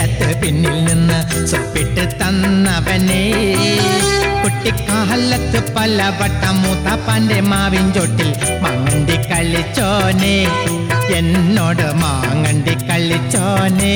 നേരത്ത് പിന്നിൽ നിന്ന് സൊപ്പിട്ട് തന്നവനെ കുട്ടിക്കാലത്ത് പലവട്ടം മൂത്താപ്പാന്റെ മാവിൻ ചോട്ടിൽ മാങ്ങണ്ടി കളിച്ചോനെ എന്നോട് മാങ്ങണ്ടി കളിച്ചോനെ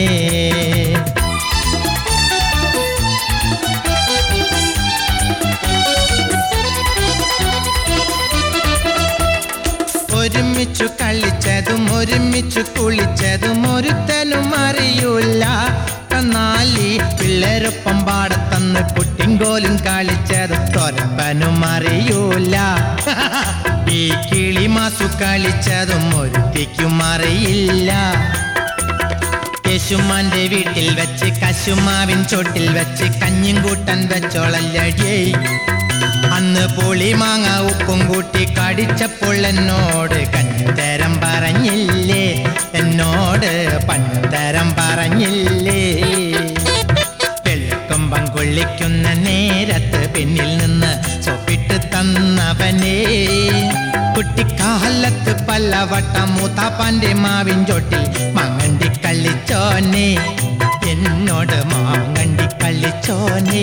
ഒരുമിച്ചു കളിച്ചതും ഒരുമിച്ചു കുളിച്ചതും ഒരുത്തനും അറിയൂല കന്നാലി പിള്ളേരൊപ്പം പാടത്തന്ന് കുട്ടിങ്കോലും കളിച്ചതും തൊരപ്പനും അറിയൂല ഈ കിളിമാസു കളിച്ചതും ഒരുത്തിക്കും അറിയില്ല യേശുമാന്റെ വീട്ടിൽ വെച്ച് കശുമാവിൻ ചോട്ടിൽ വെച്ച് കഞ്ഞിയും കൂട്ടൻ വെച്ചോളല്ലടിയേ അന്ന് പുളിമാങ്ങ ഉപ്പും കൂട്ടി കടിച്ചപ്പോൾ എന്നോട് കഞ്ഞതരം പറഞ്ഞില്ലേ എന്നോട് പഞ്ഞതരം പറഞ്ഞില്ലേ വെള്ളക്കൊമ്പം കൊള്ളിക്കുന്ന നേരത്ത് പിന്നിൽ നിന്ന് സൊപ്പിട്ട് തന്നവനെ കുട്ടിക്കാലത്ത് പലവട്ടം മൂത്താപ്പാന്റെ മാവിൻ ചോട്ടിൽ മാങ്ങണ്ടി കളിച്ചോനെ എന്നോട് മാങ്ങണ്ടി കളിച്ചോനേ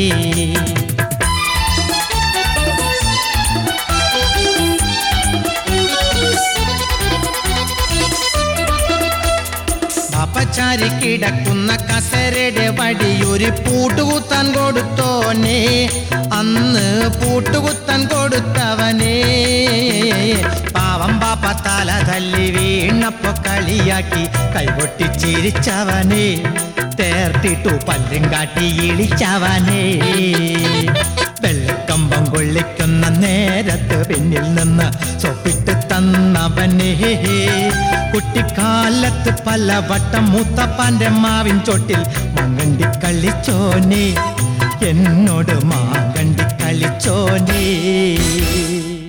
പാപ്പച്ചാരി കിടക്കുന്ന കസരയുടെ വടിയൊരു പൂട്ടുകുത്താൻ കൊടുത്തോനെ അന്ന് പൂട്ടുകുത്താൻ കൊടുത്തവനെ പാവം പാപ്പ തല തല്ലി വീണപ്പോ കളിയാക്കി കൈകൊട്ടി ചിരിച്ചവനെ തേർത്തിട്ടു പല്ലും കാട്ടി ഇളിച്ചവനെ വെള്ളക്കമ്പം കൊള്ളിക്കുന്ന നേരത്ത് പിന്നിൽ നിന്ന് സൊപ്പിട്ട് തന്നവനെ കുട്ടിക്കാലത്ത് പലവട്ടം മൂത്തപ്പാന്റെ മാവിൻ ചോട്ടിൽ മങ്ങണ്ടി കളിച്ചോനെ എന്നോട് മാങ്ങണ്ടി കളിച്ചോനേ